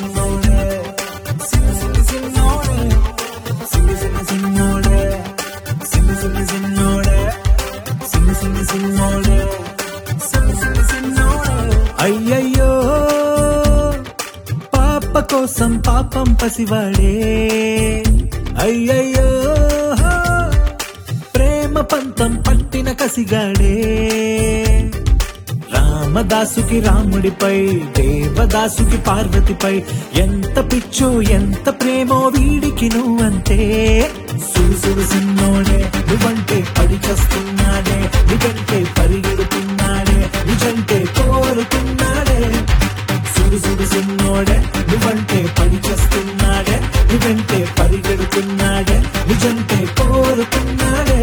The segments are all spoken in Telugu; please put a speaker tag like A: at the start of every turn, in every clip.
A: సిన్నోడే సిన్ని సిన్ని సిన్నోడే సిన్ని సిన్ని సిన్నోడే సిన్ని సిన్ని సిన్నోడే సిన్ని సిన్ని సిన్నోడే సిన్ని సిన్ని సిన్నోడే అయ్యయ్యో పాప కోసం పాపం పసివాడే అయ్యయ్యో ప్రేమ పంతం పట్టిన కసిగాడే రామదాసుకి రాముడిపై దేవదాసుకి పార్వతిపై ఎంత పిచ్చో ఎంత ప్రేమో వీడికి నువ్వంతే సుడుసుడు సిన్నోడే నువ్వంటే పడి చేస్తున్నాడే నిజంటే పరిగెడుతున్నాడే నిజంటే కోరుతున్నాడే సుడు సుడు సిన్నోడే నువ్వంటే పడి చేస్తున్నాడే నువ్వంటే పరిగెడుతున్నాడే నిజంటే కోరుతున్నాడే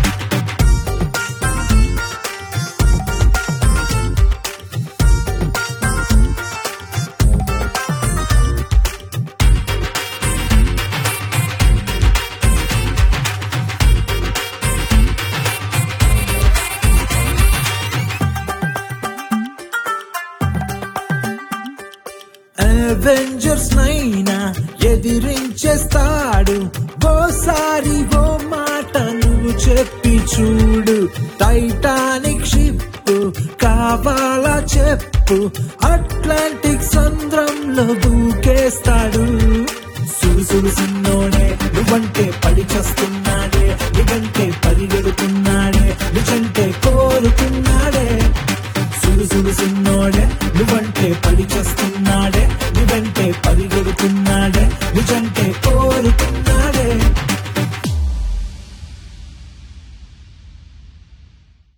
A: అవెంజర్స్ నైనా ఎదిరించేస్తాడు ఓసారి ఓ మాట నువ్వు చెప్పి చూడు టైటానిక్ షిప్ కావాలా చెప్పు అట్లాంటిక్ సంద్రంలో దూకేస్తాడు సుడు సుడు సిన్నోడే నువ్వంటే పడి చేస్తున్నాడే నువ్వంటే పరిగెడుతున్నాడే నిజంటే కోరుకున్నాడే సుడు సుడు సిన్నోడే నువ్వంటే పడి చేస్తున్నాడే నువ్వంటే పరిగెడుతున్నాడే నిజంటే